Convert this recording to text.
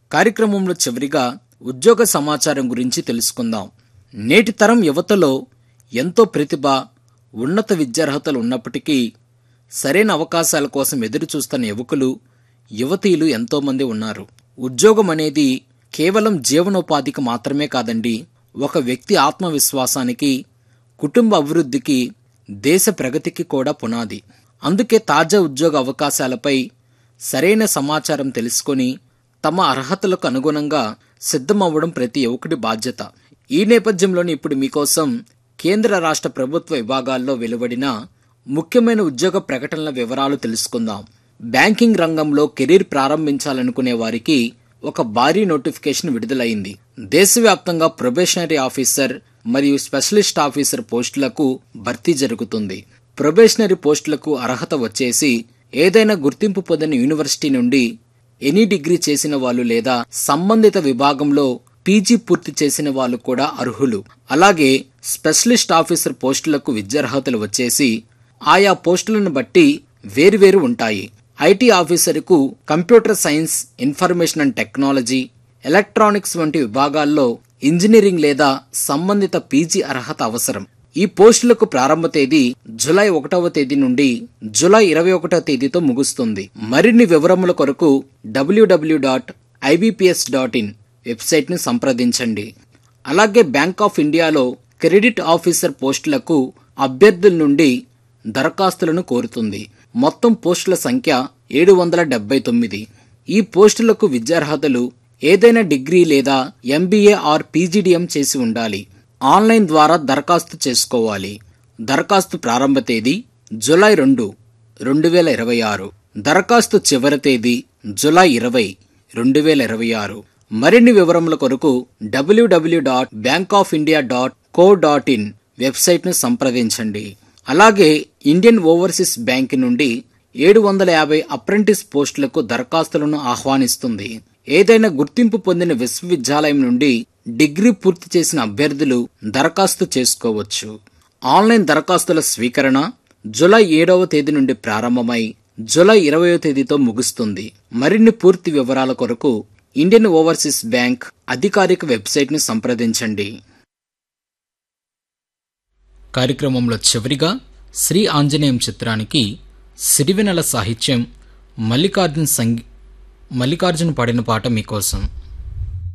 కార్యక్రమంలో చివరిగా ఉద్యోగ సమాచారం గురించి తెలుసుకుందాం నేటి తరం యువతలో ఎంతో ప్రతిభ ఉన్నత విద్యార్హతలు ఉన్నప్పటికీ సరైన అవకాశాల కోసం ఎదురు చూస్తున్న యువకులు యువతీలు ఎంతోమంది ఉన్నారు ఉద్యోగం అనేది కేవలం జీవనోపాధికి మాత్రమే కాదండి ఒక వ్యక్తి ఆత్మవిశ్వాసానికి కుటుంబ అభివృద్ధికి దేశ ప్రగతికి కూడా పునాది అందుకే తాజా ఉద్యోగ అవకాశాలపై సరైన సమాచారం తెలుసుకొని తమ అర్హతలకు అనుగుణంగా సిద్ధమవ్వడం ప్రతి యువకుడి బాధ్యత ఈ నేపథ్యంలోని ఇప్పుడు మీకోసం కేంద్ర రాష్ట్ర ప్రభుత్వ విభాగాల్లో వెలువడిన ముఖ్యమైన ఉద్యోగ ప్రకటనల వివరాలు తెలుసుకుందాం బ్యాంకింగ్ రంగంలో కెరీర్ ప్రారంభించాలనుకునే వారికి ఒక భారీ నోటిఫికేషన్ విడుదలైంది దేశవ్యాప్తంగా ప్రొబేషనరీ ఆఫీసర్ మరియు స్పెషలిస్ట్ ఆఫీసర్ పోస్టులకు భర్తీ జరుగుతుంది ప్రొబేషనరీ పోస్టులకు అర్హత వచ్చేసి ఏదైనా గుర్తింపు పొందిన యూనివర్సిటీ నుండి ఎనీ డిగ్రీ చేసిన వాళ్ళు లేదా సంబంధిత విభాగంలో పీజీ పూర్తి చేసిన వాళ్ళు కూడా అర్హులు అలాగే స్పెషలిస్ట్ ఆఫీసర్ పోస్టులకు విద్యార్హతలు వచ్చేసి ఆయా పోస్టులను బట్టి వేరువేరు ఉంటాయి ఐటీ ఆఫీసర్కు computer science information and technology electronics వంటి విభాగాల్లో ఇంజనీరింగ్ లేదా సంబంధిత పీజీ అర్హత అవసరం ఈ పోస్టులకు ప్రారంభ తేదీ జులై ఒకటవ తేదీ నుండి జులై ఇరవై ఒకటవ తేదీతో ముగుస్తుంది మరిన్ని వివరముల కొరకు W W dot IBPS dot in website ను సంప్రదించండి అలాగే బ్యాంక్ ఆఫ్ ఇండియాలో క్రెడిట్ ఆఫీసర్ పోస్టులకు అభ్యర్థుల నుండి దరఖాస్తులను కోరుతుంది మొత్తం పోస్టుల సంఖ్య ఏడు వందల డెబ్బై తొమ్మిది ఈ పోస్టులకు విద్యార్హతలు ఏదైనా డిగ్రీ లేదా ఎంబీఏ ఆర్ పీజీడీఎం చేసి ఉండాలి ఆన్లైన్ ద్వారా దరఖాస్తు చేసుకోవాలి దరఖాస్తు ప్రారంభ తేదీ జులై రెండు రెండు వేల ఇరవై ఆరు దరఖాస్తు చివరి తేదీ జులై ఇరవై రెండు వేల ఇరవై ఆరు మరిన్ని వివరముల కొరకు W W dot bank of India dot co dot in వెబ్సైట్ను సంప్రదించండి అలాగే ఇండియన్ ఓవర్సీస్ బ్యాంక్ నుండి ఏడు వందల యాభై అప్రెంటిస్ పోస్టులకు దరఖాస్తులను ఆహ్వానిస్తుంది ఏదైనా గుర్తింపు పొందిన విశ్వవిద్యాలయం నుండి డిగ్రీ పూర్తి చేసిన అభ్యర్థులు దరఖాస్తు చేసుకోవచ్చు ఆన్లైన్ దరఖాస్తుల స్వీకరణ జులై ఏడవ తేదీ నుండి ప్రారంభమై జులై ఇరవయో తేదీతో ముగుస్తుంది మరిన్ని పూర్తి వివరాల కొరకు ఇండియన్ ఓవర్సీస్ బ్యాంక్ అధికారిక వెబ్సైట్ను సంప్రదించండి కార్యక్రమంలో చివరిగా శ్రీ ఆంజనేయం చిత్రానికి సిరివెనెల సాహిత్యం మల్లికార్జున్ సంగీ మల్లికార్జున్ పాడిన పాట మీకోసం